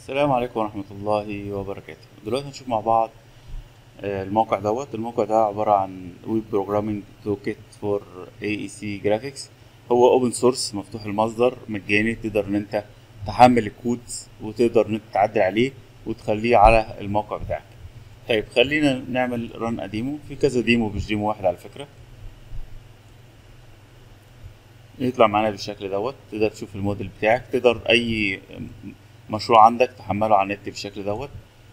السلام عليكم ورحمة الله وبركاته دلوقتي هنشوف مع بعض آه، الموقع دوت الموقع ده عبارة عن ويب بروجرامينج توكيت فور اي اي سي جرافيكس هو اوبن سورس مفتوح المصدر مجاني تقدر ان انت تحمل الكود وتقدر ان انت تعدل عليه وتخليه على الموقع بتاعك طيب خلينا نعمل ران اديمو في كذا ديمو مش ديمو واحد على فكرة يطلع معانا بالشكل دوت تقدر تشوف الموديل بتاعك تقدر اي مشروع عندك تحمله على النت بالشكل دوت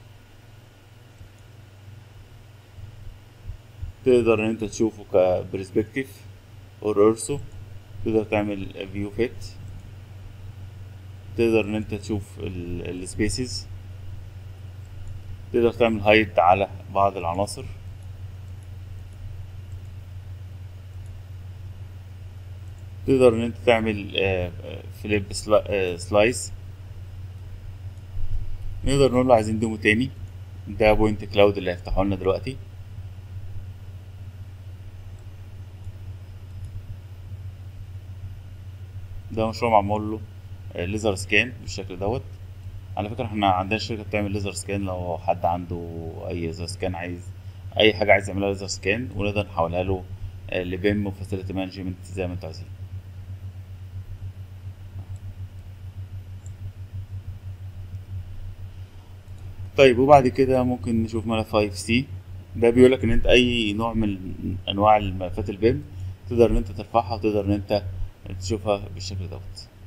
تقدر ان انت تشوفه كبرسبكتيف اور اورسو تقدر تعمل فيو فيت تقدر ان انت تشوف السبيسز تقدر تعمل هايد على بعض العناصر تقدر ان انت تعمل فليب سلايس نقدر نقول له عايزين ديمو تاني ده بوينت كلاود اللي هيفتحه لنا دلوقتي ده مشروع معمول له ليزر سكان بالشكل دوت على فكرة احنا عندنا شركة بتعمل ليزر سكان لو حد عنده أي ليزر سكان عايز أي حاجة عايز يعملها ليزر سكان ونقدر نحولها له لبيم وفاسيلتي مانجمنت زي ما انتوا عايزين طيب وبعد كده ممكن نشوف ملف 5 سي ده بيقولك ان انت اي نوع من انواع الملفات البيم تقدر ان انت ترفعها وتقدر ان انت تشوفها بالشكل دوت